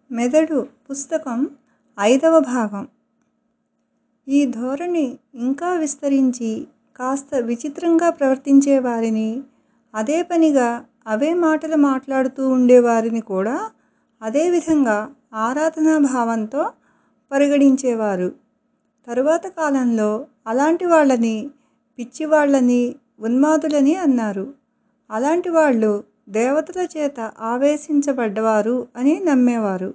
మెదడు పుస్తకం ఐదవ భాగం ఈ ధోరణి ఇంకా విస్తరించి కాస్త విచిత్రంగా ప్రవర్తించే వారిని అదే పనిగా అవే మాటలు మాట్లాడుతూ ఉండేవారిని కూడా అదే విధంగా ఆరాధనా భావంతో పరిగణించేవారు తరువాత కాలంలో అలాంటి వాళ్ళని పిచ్చివాళ్ళని ఉన్మాదులని అన్నారు అలాంటి వాళ్ళు దేవతల చేత ఆవేశించబడ్డవారు అని నమ్మేవారు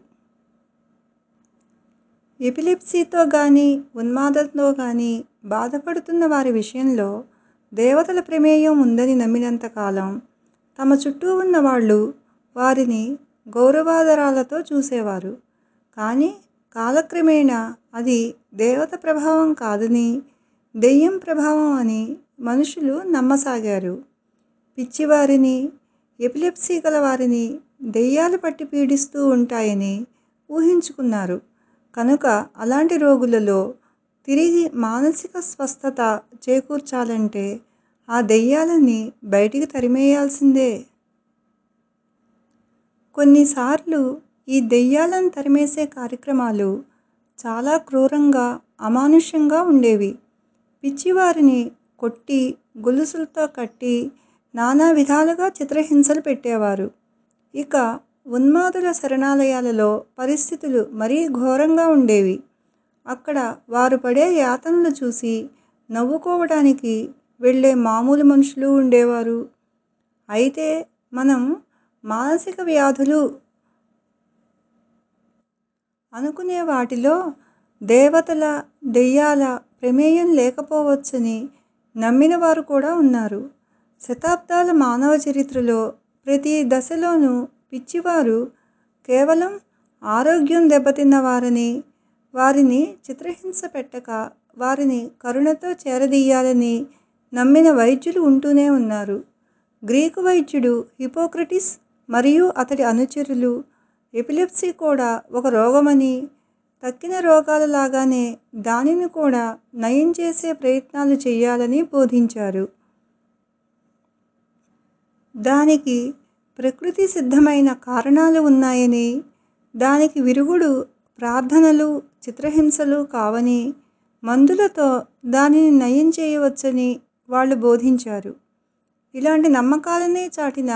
ఎపిలెప్సీతో గానీ ఉన్మాదంతో గానీ బాధపడుతున్న వారి విషయంలో దేవతల ప్రమేయం ఉందని నమ్మినంత కాలం తమ చుట్టూ ఉన్న వాళ్ళు వారిని గౌరవాదరాలతో చూసేవారు కానీ కాలక్రమేణా అది దేవత ప్రభావం కాదని దెయ్యం ప్రభావం అని మనుషులు నమ్మసాగారు పిచ్చివారిని ఎపిలెప్సీ గల వారిని దెయ్యాలు పట్టి పీడిస్తూ ఉంటాయని ఊహించుకున్నారు కనుక అలాంటి రోగులలో తిరిగి మానసిక స్వస్థత చేకూర్చాలంటే ఆ దెయ్యాలని బయటికి తరిమేయాల్సిందే కొన్నిసార్లు ఈ దెయ్యాలను తరిమేసే కార్యక్రమాలు చాలా క్రూరంగా అమానుష్యంగా ఉండేవి పిచ్చివారిని కొట్టి గొలుసులతో కట్టి నానా విధాలుగా చిత్రహింసలు పెట్టేవారు ఇక ఉన్మాదుల శరణాలయాలలో పరిస్థితులు మరీ ఘోరంగా ఉండేవి అక్కడ వారు పడే యాతనలు చూసి నవ్వుకోవడానికి వెళ్ళే మామూలు మనుషులు ఉండేవారు అయితే మనం మానసిక వ్యాధులు అనుకునే వాటిలో దేవతల దెయ్యాల ప్రమేయం లేకపోవచ్చని నమ్మిన వారు కూడా ఉన్నారు శతాబ్దాల మానవ చరిత్రలో ప్రతి దశలోనూ పిచ్చివారు కేవలం ఆరోగ్యం దెబ్బతిన్న వారని వారిని చిత్రహింస పెట్టక వారిని కరుణతో చేరదీయాలని నమ్మిన వైద్యులు ఉంటూనే ఉన్నారు గ్రీకు వైద్యుడు హిపోక్రటిస్ మరియు అతడి అనుచరులు ఎపిలెప్సీ కూడా ఒక రోగమని తక్కిన రోగాల లాగానే దానిని కూడా నయం చేసే ప్రయత్నాలు చేయాలని బోధించారు దానికి ప్రకృతి సిద్ధమైన కారణాలు ఉన్నాయని దానికి విరుగుడు ప్రార్థనలు చిత్రహింసలు కావని మందులతో దానిని నయం చేయవచ్చని వాళ్ళు బోధించారు ఇలాంటి నమ్మకాలనే చాటిన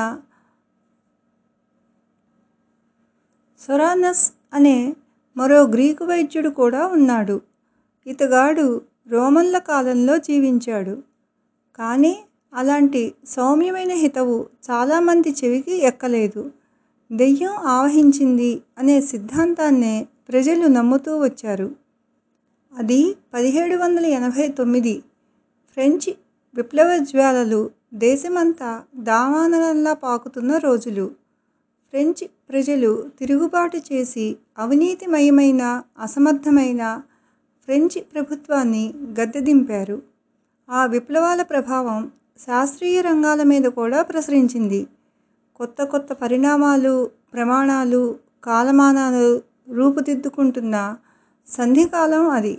సొరానస్ అనే మరో గ్రీకు వైద్యుడు కూడా ఉన్నాడు ఇతగాడు రోమన్ల కాలంలో జీవించాడు కానీ అలాంటి సౌమ్యమైన హితవు చాలామంది చెవికి ఎక్కలేదు దెయ్యం ఆవహించింది అనే సిద్ధాంతాన్నే ప్రజలు నమ్ముతూ వచ్చారు అది పదిహేడు వందల ఎనభై తొమ్మిది ఫ్రెంచ్ విప్లవ జ్వాలలు దేశమంతా దావానలంలా పాకుతున్న రోజులు ఫ్రెంచ్ ప్రజలు తిరుగుబాటు చేసి అవినీతిమయమైన అసమర్థమైన ఫ్రెంచ్ ప్రభుత్వాన్ని గద్దెదింపారు ఆ విప్లవాల ప్రభావం శాస్త్రీయ రంగాల మీద కూడా ప్రసరించింది కొత్త కొత్త పరిణామాలు ప్రమాణాలు కాలమానాలు రూపుదిద్దుకుంటున్న సంధికాలం అది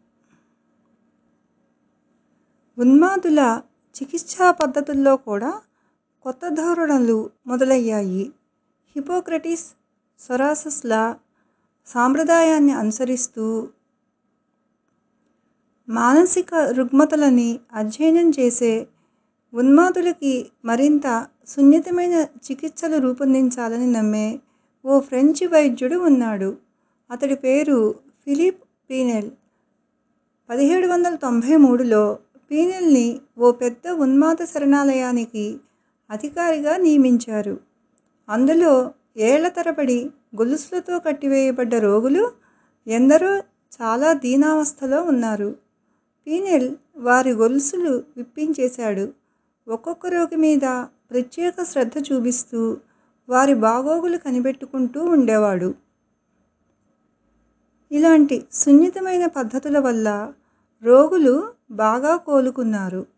ఉన్మాదుల చికిత్సా పద్ధతుల్లో కూడా కొత్త ధోరణులు మొదలయ్యాయి హిపోక్రటిస్ సొరాసస్ల సాంప్రదాయాన్ని అనుసరిస్తూ మానసిక రుగ్మతలని అధ్యయనం చేసే ఉన్మాదులకి మరింత సున్నితమైన చికిత్సలు రూపొందించాలని నమ్మే ఓ ఫ్రెంచ్ వైద్యుడు ఉన్నాడు అతడి పేరు ఫిలిప్ పీనెల్ పదిహేడు వందల తొంభై మూడులో పీనెల్ని ఓ పెద్ద ఉన్మాద శరణాలయానికి అధికారిగా నియమించారు అందులో ఏళ్ల తరబడి గొలుసులతో కట్టివేయబడ్డ రోగులు ఎందరో చాలా దీనావస్థలో ఉన్నారు పీనెల్ వారి గొలుసులు విప్పించేశాడు ఒక్కొక్క రోగి మీద ప్రత్యేక శ్రద్ధ చూపిస్తూ వారి బాగోగులు కనిపెట్టుకుంటూ ఉండేవాడు ఇలాంటి సున్నితమైన పద్ధతుల వల్ల రోగులు బాగా కోలుకున్నారు